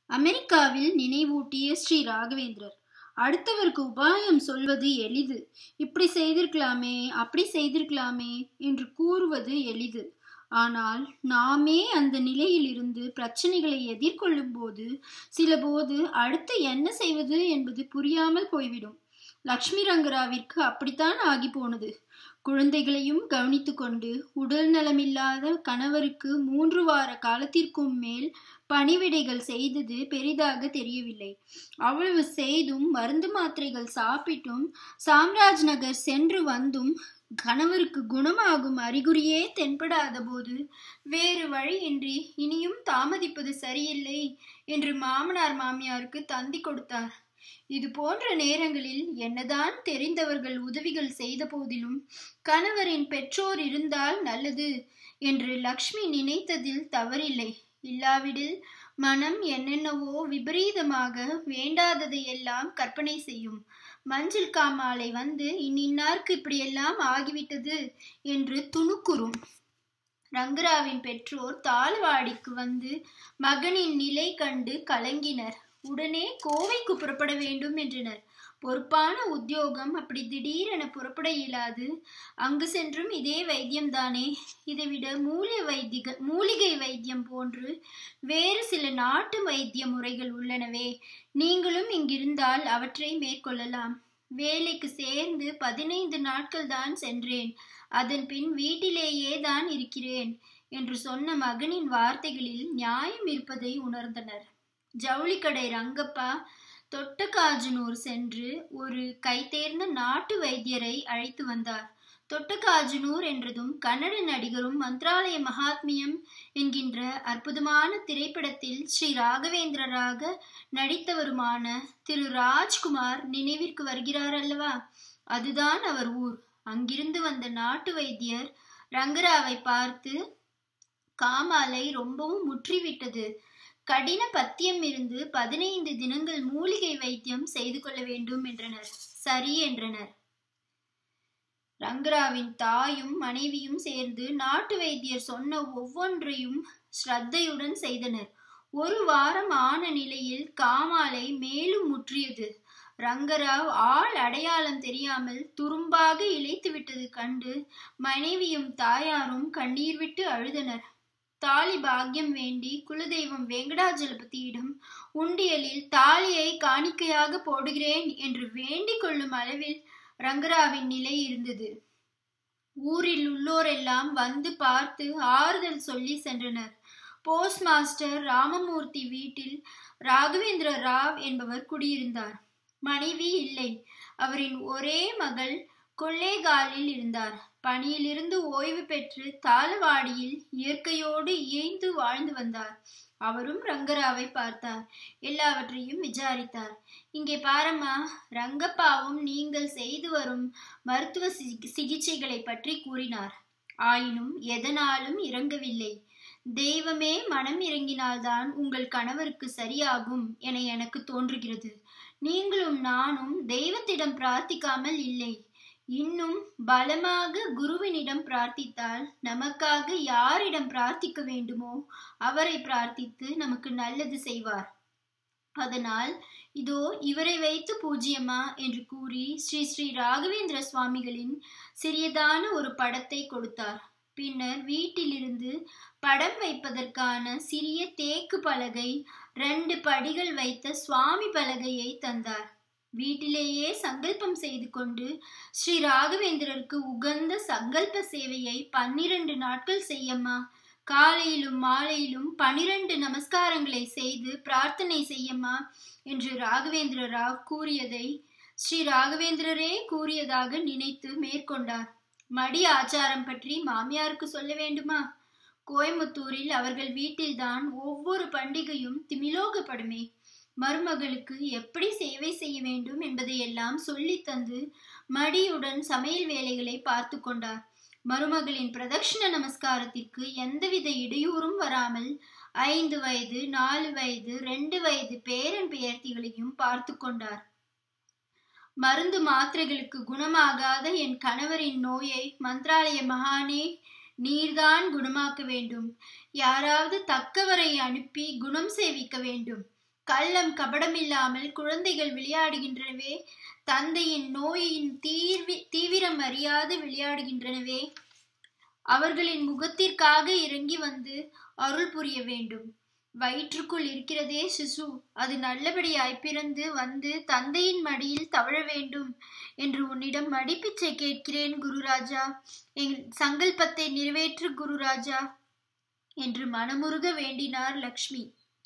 அமெரிக்காவில் நினைவூட்டிய ஸ்ரீ ராகவேந்திரர் அடுத்தவருக்கு உபாயம் சொல்வது எளிது இப்படி செய்திருக்கலாமே அப்படி செய்திருக்கலாமே என்று கூறுவது எளிது ஆனால் நாமே அந்த நிலையில் இருந்து பிரச்சனைகளை எதிர்கொள்ளும் போது சில போது அடுத்து என்ன செய்வது என்பது புரியாமல் போய்விடும் லக்ஷ்மி ரங்கராவிற்கு அப்படித்தான் ஆகி போனது குழந்தைகளையும் கவனித்து கொண்டு உடல் நலமில்லாத கணவருக்கு மூன்று வார காலத்திற்கும் மேல் பணிவிடைகள் செய்தது பெரிதாக தெரியவில்லை அவ்வளவு செய்தும் மருந்து மாத்திரைகள் சாப்பிட்டும் சாம்ராஜ் நகர் சென்று வந்தும் கணவருக்கு குணமாகும் அறிகுறியே தென்படாத போது வேறு வழியின்றி இனியும் தாமதிப்பது சரியில்லை என்று மாமனார் மாமியாருக்கு தந்தி கொடுத்தார் இது போன்ற நேரங்களில் என்னதான் தெரிந்தவர்கள் உதவிகள் செய்த போதிலும் கணவரின் பெற்றோர் இருந்தால் நல்லது என்று லக்ஷ்மி நினைத்ததில் தவறில்லை இல்லாவிடில் மனம் என்னென்னவோ விபரீதமாக வேண்டாததையெல்லாம் கற்பனை செய்யும் மஞ்சள் காமாலை வந்து இந்நின்னார்க்கு இப்படியெல்லாம் ஆகிவிட்டது என்று துணுக்குறும் ரங்கராவின் பெற்றோர் தாழ்வாடிக்கு வந்து மகனின் நிலை கண்டு கலங்கினர் உடனே கோவைக்கு புறப்பட வேண்டும் என்றனர் பொறுப்பான உத்தியோகம் அப்படி திடீரென புறப்பட இயலாது அங்கு சென்றும் இதே வைத்தியம்தானே இதைவிட மூலிகை வைத்திக மூலிகை வைத்தியம் போன்று வேறு சில நாட்டு வைத்திய முறைகள் உள்ளனவே நீங்களும் இங்கிருந்தால் அவற்றை மேற்கொள்ளலாம் வேலைக்கு சேர்ந்து பதினைந்து நாட்கள் தான் சென்றேன் அதன் பின் வீட்டிலேயே தான் இருக்கிறேன் என்று சொன்ன மகனின் வார்த்தைகளில் நியாயம் இருப்பதை உணர்ந்தனர் ஜவுளிக்கடை ரங்கப்பா தொட்டகாஜனூர் சென்று ஒரு கைதேர்ந்த நாட்டு வைத்தியரை அழைத்து வந்தார் தொட்டகாஜனூர் என்றதும் கன்னட நடிகரும் மந்த்ராலய மகாத்மியம் என்கின்ற அற்புதமான திரைப்படத்தில் ஸ்ரீ ராகவேந்திரராக நடித்தவருமான திரு ராஜ்குமார் நினைவிற்கு வருகிறார் அல்லவா அதுதான் அவர் ஊர் அங்கிருந்து வந்த நாட்டு வைத்தியர் ரங்கராவை பார்த்து காமாலை ரொம்பவும் முற்றிவிட்டது கடின பத்தியம் இருந்து பதினைந்து தினங்கள் மூலிகை வைத்தியம் செய்து கொள்ள வேண்டும் என்றனர் சரி என்றனர் ரங்கராவின் தாயும் மனைவியும் சேர்ந்து நாட்டு வைத்தியர் சொன்ன ஒவ்வொன்றையும் ஸ்ரத்தையுடன் செய்தனர் ஒரு வாரம் ஆன நிலையில் காமாலை மேலும் முற்றியது ரங்கராவ் ஆள் அடையாளம் தெரியாமல் துரும்பாக இழைத்து விட்டது கண்டு மனைவியும் தாயாரும் கண்ணீர் விட்டு அழுதனர் தாலி பாக்கியம் வேண்டி குலதெய்வம் வெங்கடாஜலபதியிடம் உண்டியலில் தாலியை காணிக்கையாக போடுகிறேன் என்று வேண்டிக் கொள்ளும் அளவில் ரங்கராவின் நிலை இருந்தது ஊரில் உள்ளோரெல்லாம் வந்து பார்த்து ஆறுதல் சொல்லி சென்றனர் போஸ்ட் மாஸ்டர் ராமமூர்த்தி வீட்டில் ராகவேந்திர ராவ் என்பவர் குடியிருந்தார் மனைவி இல்லை அவரின் ஒரே மகள் கொள்ளேகாலில் இருந்தார் பணியிலிருந்து ஓய்வு பெற்று தாளவாடியில் இயற்கையோடு இயைந்து வாழ்ந்து வந்தார் அவரும் ரங்கராவை பார்த்தார் எல்லாவற்றையும் விசாரித்தார் இங்கே பாரம்மா ரங்கப்பாவும் நீங்கள் செய்து வரும் மருத்துவ சிகிச்சைகளை பற்றி கூறினார் ஆயினும் எதனாலும் இறங்கவில்லை தெய்வமே மனம் இறங்கினால்தான் உங்கள் கணவருக்கு சரியாகும் என எனக்கு தோன்றுகிறது நீங்களும் நானும் தெய்வத்திடம் பிரார்த்திக்காமல் இல்லை இன்னும் பலமாக குருவினிடம் பிரார்த்தித்தால் நமக்காக யாரிடம் பிரார்த்திக்க வேண்டுமோ அவரை பிரார்த்தித்து நமக்கு நல்லது செய்வார் அதனால் இதோ இவரை வைத்து பூஜ்யமா என்று கூறி ஸ்ரீ ஸ்ரீ ராகவேந்திர சுவாமிகளின் சிறியதான ஒரு படத்தை கொடுத்தார் பின்னர் வீட்டிலிருந்து படம் வைப்பதற்கான சிறிய தேக்கு பலகை ரெண்டு படிகள் வைத்த சுவாமி பலகையை தந்தார் வீட்டிலேயே சங்கல்பம் செய்து கொண்டு ஸ்ரீ ராகவேந்திரருக்கு உகந்த சங்கல்ப சேவையை பன்னிரண்டு நாட்கள் செய்யம்மா காலையிலும் மாலையிலும் பனிரெண்டு நமஸ்காரங்களை செய்து பிரார்த்தனை செய்யம்மா என்று ராகவேந்திர ராவ் கூறியதை ஸ்ரீ ராகவேந்திரரே கூறியதாக நினைத்து மேற்கொண்டார் மடி ஆச்சாரம் பற்றி மாமியாருக்கு சொல்ல வேண்டுமா கோயம்புத்தூரில் அவர்கள் வீட்டில்தான் ஒவ்வொரு பண்டிகையும் திமிலோகப்படுமே மருமகளுக்கு எப்படி சேவை செய்ய வேண்டும் என்பதையெல்லாம் சொல்லி தந்து மடியுடன் சமையல் வேலைகளை பார்த்து கொண்டார் மருமகளின் பிரதட்சிண நமஸ்காரத்திற்கு எந்தவித இடையூறும் வராமல் ஐந்து வயது நாலு வயது ரெண்டு வயது பேரன் பெயர்த்திகளையும் பார்த்து கொண்டார் மருந்து மாத்திரைகளுக்கு குணமாகாத என் கணவரின் நோயை மந்திராலய மகானே நீர்தான் குணமாக்க வேண்டும் யாராவது தக்கவரை அனுப்பி குணம் சேவிக்க வேண்டும் கள்ளம் கபடமில்லாமல் குழந்தைகள் விளையாடுகின்றனவே தந்தையின் நோயின் தீர்வி தீவிரம் அறியாது விளையாடுகின்றனவே அவர்களின் முகத்திற்காக இறங்கி வந்து அருள் புரிய வேண்டும் வயிற்றுக்குள் இருக்கிறதே சிசு அது நல்லபடியாய் பிறந்து வந்து தந்தையின் மடியில் தவழ வேண்டும் என்று உன்னிடம் மடிப்பிச்சை கேட்கிறேன் குருராஜா என் சங்கல்பத்தை நிறைவேற்று குருராஜா என்று மனமுருக வேண்டினார் லக்ஷ்மி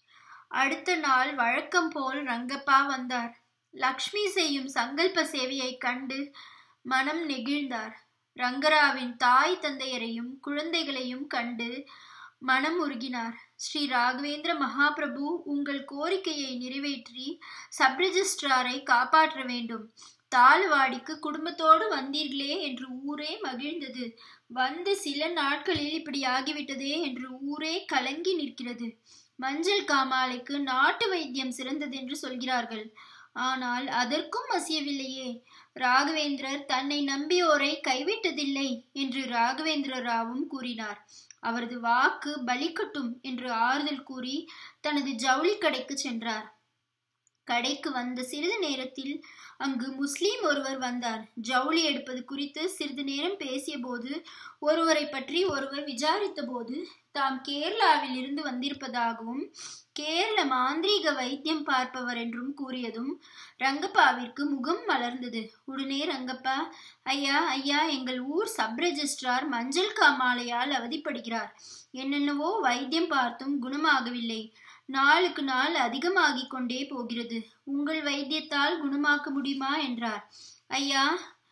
அடுத்த நாள் வழக்கம் போல் ரங்கப்பா வந்தார் லக்ஷ்மி செய்யும் சங்கல்ப சேவையை கண்டு மனம் நெகிழ்ந்தார் ரங்கராவின் தாய் தந்தையரையும் குழந்தைகளையும் கண்டு மனம் உருகினார் ஸ்ரீ ராகவேந்திர மகாபிரபு உங்கள் கோரிக்கையை நிறைவேற்றி சப் ரெஜிஸ்ட்ராரை காப்பாற்ற வேண்டும் தாழ்வாடிக்கு குடும்பத்தோடு வந்தீர்களே என்று ஊரே மகிழ்ந்தது வந்து சில நாட்களில் இப்படி ஆகிவிட்டதே என்று ஊரே கலங்கி நிற்கிறது மஞ்சள் காமாலைக்கு நாட்டு வைத்தியம் சிறந்தது என்று சொல்கிறார்கள் ஆனால் அதற்கும் அசியவில்லையே ராகவேந்திரர் தன்னை நம்பியோரை கைவிட்டதில்லை என்று ராகவேந்திர ராவும் கூறினார் அவரது வாக்கு பலிக்கட்டும் என்று ஆறுதல் கூறி தனது ஜவுளி கடைக்கு சென்றார் கடைக்கு வந்த சிறிது நேரத்தில் அங்கு முஸ்லீம் ஒருவர் வந்தார் ஜவுளி எடுப்பது குறித்து சிறிது நேரம் பேசிய போது ஒருவரை பற்றி ஒருவர் விசாரித்த போது தாம் கேரளாவில் இருந்து வந்திருப்பதாகவும் கேரள மாந்திரீக வைத்தியம் பார்ப்பவர் என்றும் கூறியதும் ரங்கப்பாவிற்கு முகம் மலர்ந்தது உடனே ரங்கப்பா ஐயா ஐயா எங்கள் ஊர் சப் ரெஜிஸ்ட்ரார் மஞ்சள் காமாலையால் அவதிப்படுகிறார் என்னென்னவோ வைத்தியம் பார்த்தும் குணமாகவில்லை நாளுக்கு நாள் அதிகமாகிக் கொண்டே போகிறது உங்கள் வைத்தியத்தால் குணமாக்க முடியுமா என்றார் ஐயா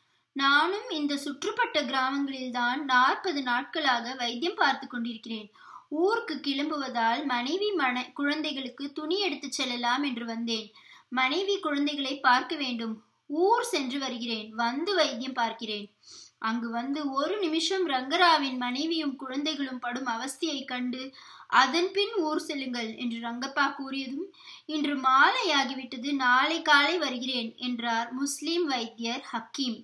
நானும் இந்த சுற்றுப்பட்ட கிராமங்களில்தான் நாற்பது நாட்களாக வைத்தியம் பார்த்து கொண்டிருக்கிறேன் ஊருக்கு கிளம்புவதால் மனைவி மன குழந்தைகளுக்கு துணி எடுத்துச் செல்லலாம் என்று வந்தேன் மனைவி குழந்தைகளை பார்க்க வேண்டும் ஊர் சென்று வருகிறேன் வந்து வைத்தியம் பார்க்கிறேன் அங்கு வந்து ஒரு நிமிஷம் ரங்கராவின் மனைவியும் குழந்தைகளும் படும் அவஸ்தையை கண்டு அதன் பின் ஊர் செல்லுங்கள் என்று ரங்கப்பா கூறியதும் இன்று மாலையாகிவிட்டது நாளை காலை வருகிறேன் என்றார் முஸ்லிம் வைத்தியர் ஹக்கீம்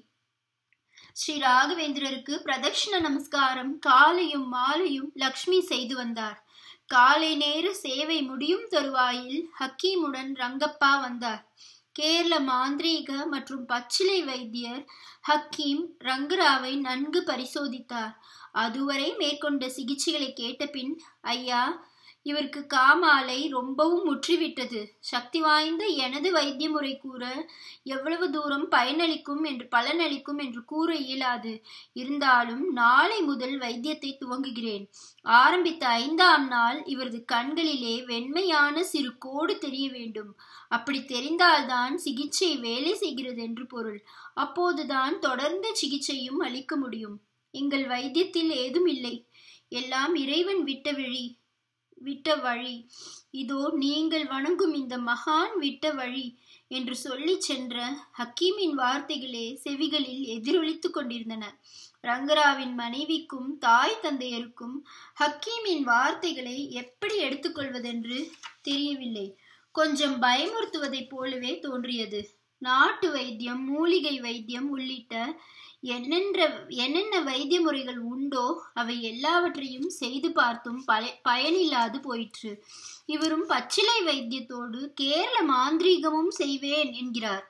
ஸ்ரீ ராகவேந்திரருக்கு பிரதட்சிண நமஸ்காரம் காலையும் மாலையும் லக்ஷ்மி செய்து வந்தார் காலை நேர சேவை முடியும் தருவாயில் ஹக்கீமுடன் ரங்கப்பா வந்தார் கேரள மாந்திரீக மற்றும் பச்சிலை வைத்தியர் ஹக்கீம் ரங்கராவை நன்கு பரிசோதித்தார் அதுவரை மேற்கொண்ட சிகிச்சைகளை கேட்டபின் ஐயா இவருக்கு காமாலை ரொம்பவும் முற்றிவிட்டது சக்தி வாய்ந்த எனது வைத்திய முறை கூற எவ்வளவு தூரம் பயனளிக்கும் என்று பலனளிக்கும் என்று கூற இயலாது இருந்தாலும் நாளை முதல் வைத்தியத்தை துவங்குகிறேன் ஆரம்பித்த ஐந்தாம் நாள் இவரது கண்களிலே வெண்மையான சிறு கோடு தெரிய வேண்டும் அப்படி தெரிந்தால்தான் சிகிச்சை வேலை செய்கிறது என்று பொருள் அப்போதுதான் தொடர்ந்த சிகிச்சையும் அளிக்க முடியும் எங்கள் வைத்தியத்தில் ஏதும் இல்லை எல்லாம் இறைவன் விட்ட வழி விட்ட வழி இதோ நீங்கள் வணங்கும் இந்த மகான் விட்ட வழி என்று சொல்லி சென்ற ஹக்கீமின் வார்த்தைகளே செவிகளில் எதிரொலித்துக் கொண்டிருந்தன ரங்கராவின் மனைவிக்கும் தாய் தந்தையருக்கும் ஹக்கீமின் வார்த்தைகளை எப்படி எடுத்துக்கொள்வதென்று தெரியவில்லை கொஞ்சம் பயமுறுத்துவதைப் போலவே தோன்றியது நாட்டு வைத்தியம் மூலிகை வைத்தியம் உள்ளிட்ட என்னென்ற என்னென்ன வைத்திய முறைகள் உண்டோ அவை எல்லாவற்றையும் செய்து பார்த்தும் பய பயனில்லாது போயிற்று இவரும் பச்சிலை வைத்தியத்தோடு கேரள மாந்திரீகமும் செய்வேன் என்கிறார்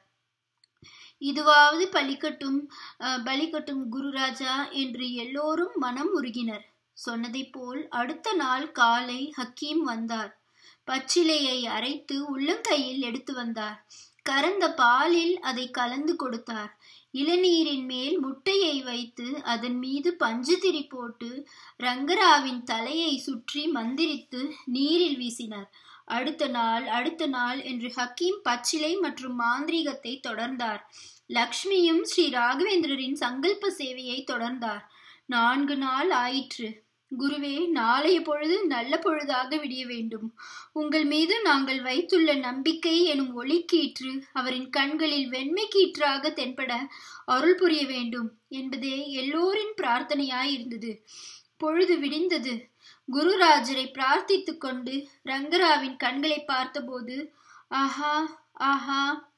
இதுவாவது பலிக்கட்டும் பலிக்கட்டும் குருராஜா என்று எல்லோரும் மனம் உருகினர் சொன்னதைப் போல் அடுத்த நாள் காலை ஹக்கீம் வந்தார் பச்சிலையை அரைத்து உள்ளங்கையில் எடுத்து வந்தார் கறந்த பாலில் அதை கலந்து கொடுத்தார் இளநீரின் மேல் முட்டையை வைத்து அதன் மீது பஞ்சு திரி போட்டு ரங்கராவின் தலையை சுற்றி மந்திரித்து நீரில் வீசினார் அடுத்த நாள் அடுத்த நாள் என்று ஹக்கீம் பச்சிலை மற்றும் மாந்திரீகத்தை தொடர்ந்தார் லக்ஷ்மியும் ஸ்ரீ ராகவேந்திரரின் சங்கல்ப சேவையை தொடர்ந்தார் நான்கு நாள் ஆயிற்று குருவே நாளைய பொழுது நல்ல பொழுதாக விடிய வேண்டும் உங்கள் மீது நாங்கள் வைத்துள்ள நம்பிக்கை எனும் ஒளிக்கீற்று அவரின் கண்களில் வெண்மை கீற்றாக தென்பட அருள் புரிய வேண்டும் என்பதே எல்லோரின் பிரார்த்தனையாய் இருந்தது பொழுது விடிந்தது குருராஜரை பிரார்த்தித்து கொண்டு ரங்கராவின் கண்களை பார்த்தபோது ஆஹா ஆஹா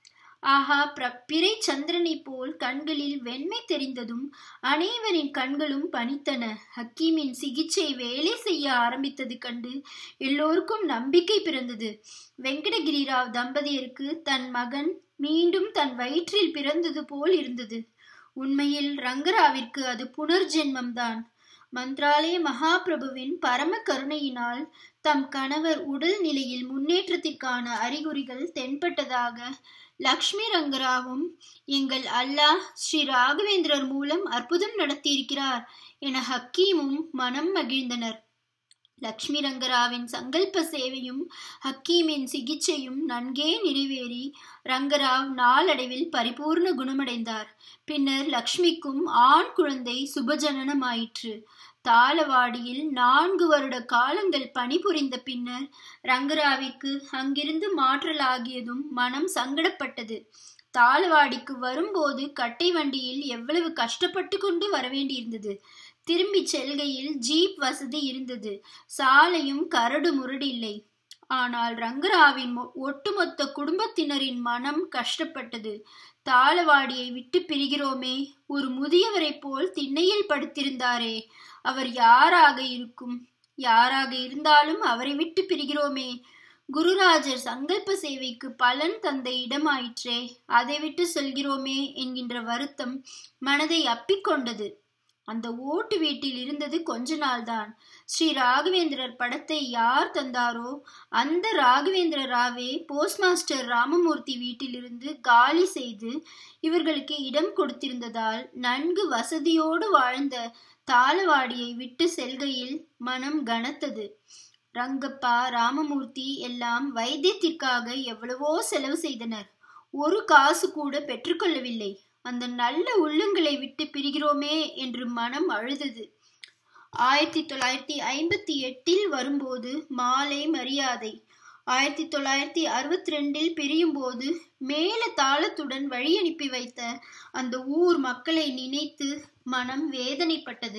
ஆஹா பிறை சந்திரனை போல் கண்களில் வெண்மை தெரிந்ததும் அனைவரின் கண்களும் பனித்தன ஹக்கீமின் சிகிச்சை வேலை செய்ய ஆரம்பித்தது கண்டு எல்லோருக்கும் நம்பிக்கை பிறந்தது வெங்கடகிரிராவ் தம்பதியருக்கு தன் மகன் மீண்டும் தன் வயிற்றில் பிறந்தது போல் இருந்தது உண்மையில் ரங்கராவிற்கு அது புனர்ஜென்மம்தான் மந்த்ராலய மகாபிரபுவின் பரம கருணையினால் தம் கணவர் உடல் நிலையில் முன்னேற்றத்திற்கான அறிகுறிகள் தென்பட்டதாக லக்ஷ்மி ரங்கராவும் எங்கள் அல்லாஹ் ஸ்ரீ ராகவேந்திரர் மூலம் அற்புதம் நடத்தியிருக்கிறார் என ஹக்கீமும் மனம் மகிழ்ந்தனர் லக்ஷ்மி ரங்கராவின் சங்கல்ப சேவையும் ஹக்கீமின் சிகிச்சையும் நன்கே நிறைவேறி ரங்கராவ் நாளடைவில் பரிபூர்ண குணமடைந்தார் பின்னர் லக்ஷ்மிக்கும் ஆண் குழந்தை சுபஜனனமாயிற்று தாளவாடியில் நான்கு வருட காலங்கள் பணிபுரிந்த பின்னர் ரங்கராவிற்கு அங்கிருந்து மாற்றலாகியதும் மனம் சங்கடப்பட்டது தாளவாடிக்கு வரும்போது கட்டை வண்டியில் எவ்வளவு கஷ்டப்பட்டு கொண்டு வரவேண்டியிருந்தது திரும்பி செல்கையில் ஜீப் வசதி இருந்தது சாலையும் கரடு முரடு இல்லை ஆனால் ரங்கராவின் ஒட்டுமொத்த குடும்பத்தினரின் மனம் கஷ்டப்பட்டது தாளவாடியை விட்டு பிரிகிறோமே ஒரு முதியவரை போல் திண்ணையில் படுத்திருந்தாரே அவர் யாராக இருக்கும் யாராக இருந்தாலும் அவரை விட்டு பிரிகிறோமே குருராஜர் சங்கல்ப சேவைக்கு பலன் தந்த இடமாயிற்றே அதை விட்டு செல்கிறோமே என்கின்ற வருத்தம் மனதை அப்பிக்கொண்டது அந்த ஓட்டு வீட்டில் இருந்தது கொஞ்ச நாள்தான் ஸ்ரீ ராகவேந்திரர் படத்தை யார் தந்தாரோ அந்த ராகவேந்திர ராவே போஸ்ட் மாஸ்டர் ராமமூர்த்தி வீட்டிலிருந்து காலி செய்து இவர்களுக்கு இடம் கொடுத்திருந்ததால் நன்கு வசதியோடு வாழ்ந்த தாளவாடியை விட்டு செல்கையில் மனம் கனத்தது ரங்கப்பா ராமமூர்த்தி எல்லாம் வைத்தியத்திற்காக எவ்வளவோ செலவு செய்தனர் ஒரு காசு கூட பெற்றுக்கொள்ளவில்லை அந்த நல்ல உள்ளங்களை விட்டு பிரிகிறோமே என்று மனம் அழுதது ஆயிரத்தி தொள்ளாயிரத்தி ஐம்பத்தி எட்டில் வரும்போது மாலை மரியாதை ஆயிரத்தி தொள்ளாயிரத்தி அறுபத்தி ரெண்டில் பிரியும் போது மேல தாளத்துடன் வழி அனுப்பி வைத்த அந்த ஊர் மக்களை நினைத்து மனம் வேதனைப்பட்டது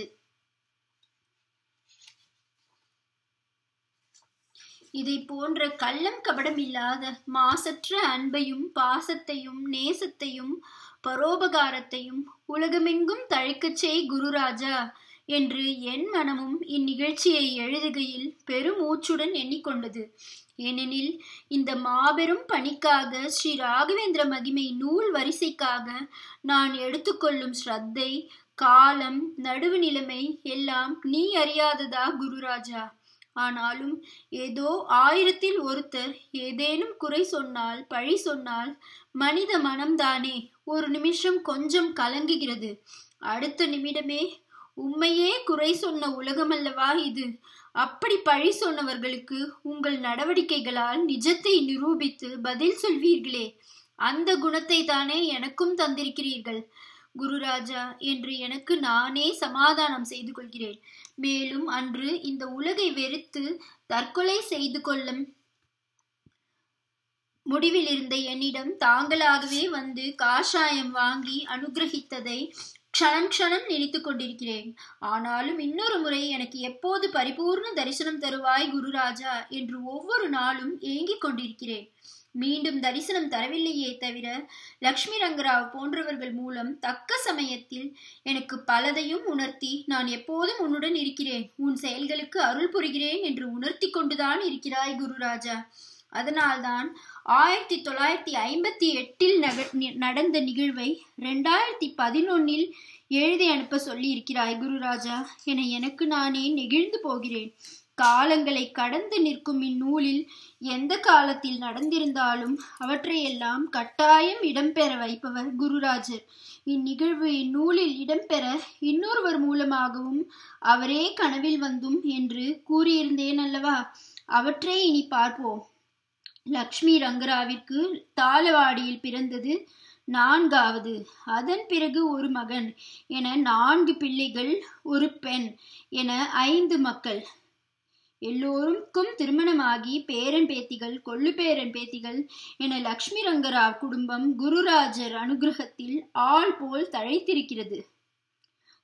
இதை போன்ற கள்ளம் கபடம் இல்லாத மாசற்ற அன்பையும் பாசத்தையும் நேசத்தையும் பரோபகாரத்தையும் உலகமெங்கும் தழைக்கச் செய் குருராஜா என்று என் மனமும் இந்நிகழ்ச்சியை எழுதுகையில் பெருமூச்சுடன் எண்ணிக்கொண்டது ஏனெனில் இந்த மாபெரும் பணிக்காக ஸ்ரீ ராகவேந்திர மகிமை நூல் வரிசைக்காக நான் எடுத்துக்கொள்ளும் ஸ்ரத்தை காலம் நடுவு நிலைமை எல்லாம் நீ அறியாததா குருராஜா ஆனாலும் ஏதோ ஆயிரத்தில் ஒருத்தர் ஏதேனும் குறை சொன்னால் பழி சொன்னால் மனித மனம்தானே ஒரு நிமிஷம் கொஞ்சம் கலங்குகிறது அடுத்த நிமிடமே உண்மையே குறை சொன்ன உலகமல்லவா இது அப்படி பழி சொன்னவர்களுக்கு உங்கள் நடவடிக்கைகளால் நிஜத்தை நிரூபித்து பதில் சொல்வீர்களே அந்த குணத்தை தானே எனக்கும் தந்திருக்கிறீர்கள் குருராஜா என்று எனக்கு நானே சமாதானம் செய்து கொள்கிறேன் மேலும் அன்று இந்த உலகை வெறுத்து தற்கொலை செய்து கொள்ளும் முடிவில் இருந்த என்னிடம் தாங்களாகவே வந்து காஷாயம் வாங்கி அனுகிரகித்ததை க்ஷணம் க்ஷணம் நினைத்து கொண்டிருக்கிறேன் ஆனாலும் இன்னொரு முறை எனக்கு எப்போது பரிபூர்ண தரிசனம் தருவாய் குருராஜா என்று ஒவ்வொரு நாளும் ஏங்கிக் கொண்டிருக்கிறேன் மீண்டும் தரிசனம் தரவில்லையே தவிர லக்ஷ்மி ரங்கராவ் போன்றவர்கள் மூலம் தக்க சமயத்தில் எனக்கு பலதையும் உணர்த்தி நான் எப்போதும் உன்னுடன் இருக்கிறேன் உன் செயல்களுக்கு அருள் புரிகிறேன் என்று உணர்த்தி கொண்டுதான் இருக்கிறாய் குருராஜா அதனால்தான் ஆயிரத்தி தொள்ளாயிரத்தி ஐம்பத்தி எட்டில் நக நடந்த நிகழ்வை ரெண்டாயிரத்தி பதினொன்னில் எழுதி அனுப்ப சொல்லி இருக்கிறாய் குருராஜா என எனக்கு நானே நெகிழ்ந்து போகிறேன் காலங்களை கடந்து நிற்கும் இந்நூலில் எந்த காலத்தில் நடந்திருந்தாலும் அவற்றையெல்லாம் கட்டாயம் இடம்பெற வைப்பவர் குருராஜர் இந்நிகழ்வு இந்நூலில் இடம்பெற இன்னொருவர் மூலமாகவும் அவரே கனவில் வந்தும் என்று கூறியிருந்தேன் அல்லவா அவற்றை இனி பார்ப்போம் லக்ஷ்மி ரங்கராவிற்கு தாளவாடியில் பிறந்தது நான்காவது அதன் பிறகு ஒரு மகன் என நான்கு பிள்ளைகள் ஒரு பெண் என ஐந்து மக்கள் எல்லோருக்கும் திருமணமாகி பேரன் பேத்திகள் கொள்ளு பேரன் பேத்திகள் என லக்ஷ்மி ரங்கராவ் குடும்பம் குருராஜர் அனுகிரகத்தில் ஆள் போல் தழைத்திருக்கிறது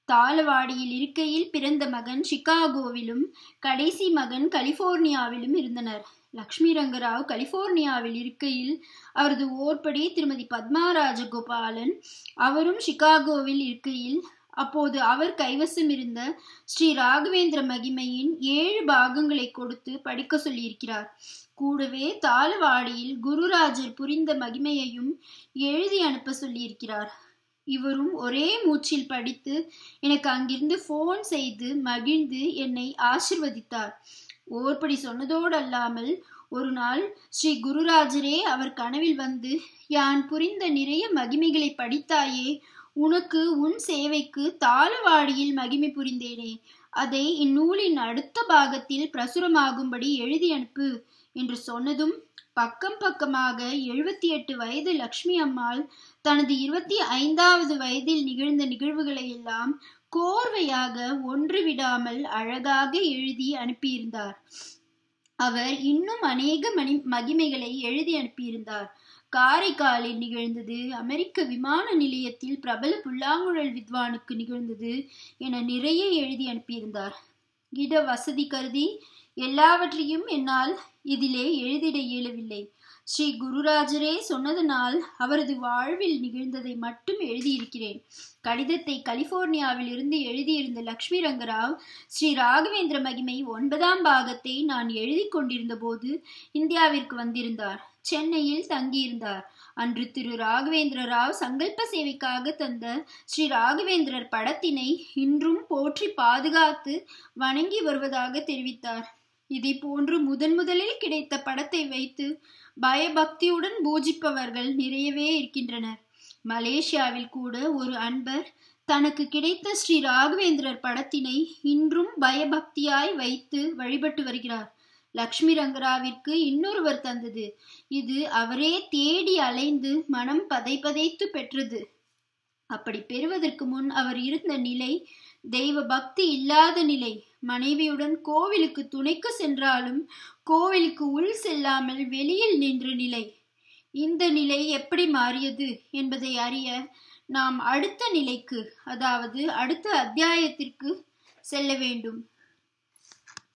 தாளவாடியில் இருக்கையில் பிறந்த மகன் சிகாகோவிலும் கடைசி மகன் கலிபோர்னியாவிலும் இருந்தனர் லக்ஷ்மி ரங்கராவ் கலிபோர்னியாவில் இருக்கையில் அவரது ஓர்படி திருமதி பத்மா ராஜகோபாலன் அவரும் சிகாகோவில் இருக்கையில் அப்போது அவர் கைவசம் இருந்த ஸ்ரீ ராகவேந்திர மகிமையின் ஏழு பாகங்களை கொடுத்து படிக்க சொல்லியிருக்கிறார் கூடவே தாளவாடியில் குருராஜர் புரிந்த மகிமையையும் எழுதி அனுப்ப சொல்லியிருக்கிறார் இவரும் ஒரே மூச்சில் படித்து எனக்கு அங்கிருந்து போன் செய்து மகிழ்ந்து என்னை ஆசிர்வதித்தார் ஓர்படி சொன்னதோடு அல்லாமல் ஒரு நாள் ஸ்ரீ குருராஜரே அவர் கனவில் வந்து யான் புரிந்த நிறைய மகிமைகளை படித்தாயே உனக்கு உன் சேவைக்கு தாளவாடியில் மகிமை புரிந்தேனே அதை இந்நூலின் அடுத்த பாகத்தில் பிரசுரமாகும்படி எழுதி அனுப்பு என்று சொன்னதும் பக்கம் பக்கமாக எழுபத்தி எட்டு வயது லக்ஷ்மி அம்மாள் தனது இருபத்தி ஐந்தாவது வயதில் நிகழ்ந்த நிகழ்வுகளை எல்லாம் கோர்வையாக ஒன்று விடாமல் அழகாக எழுதி அனுப்பியிருந்தார் அவர் இன்னும் அநேக மணி மகிமைகளை எழுதி அனுப்பியிருந்தார் காரைக்காலில் நிகழ்ந்தது அமெரிக்க விமான நிலையத்தில் பிரபல புல்லாங்குழல் வித்வானுக்கு நிகழ்ந்தது என நிறைய எழுதி அனுப்பியிருந்தார் இட வசதி கருதி எல்லாவற்றையும் என்னால் இதிலே எழுதிட இயலவில்லை ஸ்ரீ குருராஜரே சொன்னதனால் அவரது வாழ்வில் நிகழ்ந்ததை மட்டும் எழுதியிருக்கிறேன் கடிதத்தை கலிபோர்னியாவில் இருந்து எழுதியிருந்த லக்ஷ்மி ரங்கராவ் ஸ்ரீ ராகவேந்திர மகிமை ஒன்பதாம் பாகத்தை நான் எழுதி கொண்டிருந்த போது இந்தியாவிற்கு வந்திருந்தார் சென்னையில் தங்கியிருந்தார் அன்று திரு ராகவேந்திர ராவ் சங்கல்ப சேவைக்காக தந்த ஸ்ரீ ராகவேந்திரர் படத்தினை இன்றும் போற்றி பாதுகாத்து வணங்கி வருவதாக தெரிவித்தார் இதை போன்று முதன் முதலில் கிடைத்த படத்தை வைத்து பயபக்தியுடன் பூஜிப்பவர்கள் நிறையவே இருக்கின்றனர் மலேசியாவில் கூட ஒரு அன்பர் தனக்கு கிடைத்த ஸ்ரீ ராகவேந்திரர் படத்தினை இன்றும் பயபக்தியாய் வைத்து வழிபட்டு வருகிறார் லக்ஷ்மி ரங்கராவிற்கு இன்னொருவர் தந்தது இது அவரே தேடி அலைந்து மனம் பதை பதைத்து பெற்றது அப்படி பெறுவதற்கு முன் அவர் இருந்த நிலை தெய்வ பக்தி இல்லாத நிலை மனைவியுடன் கோவிலுக்கு துணைக்கு சென்றாலும் கோவிலுக்கு உள் செல்லாமல் வெளியில் நின்ற நிலை இந்த நிலை எப்படி மாறியது என்பதை அறிய நாம் அடுத்த நிலைக்கு அதாவது அடுத்த அத்தியாயத்திற்கு செல்ல வேண்டும்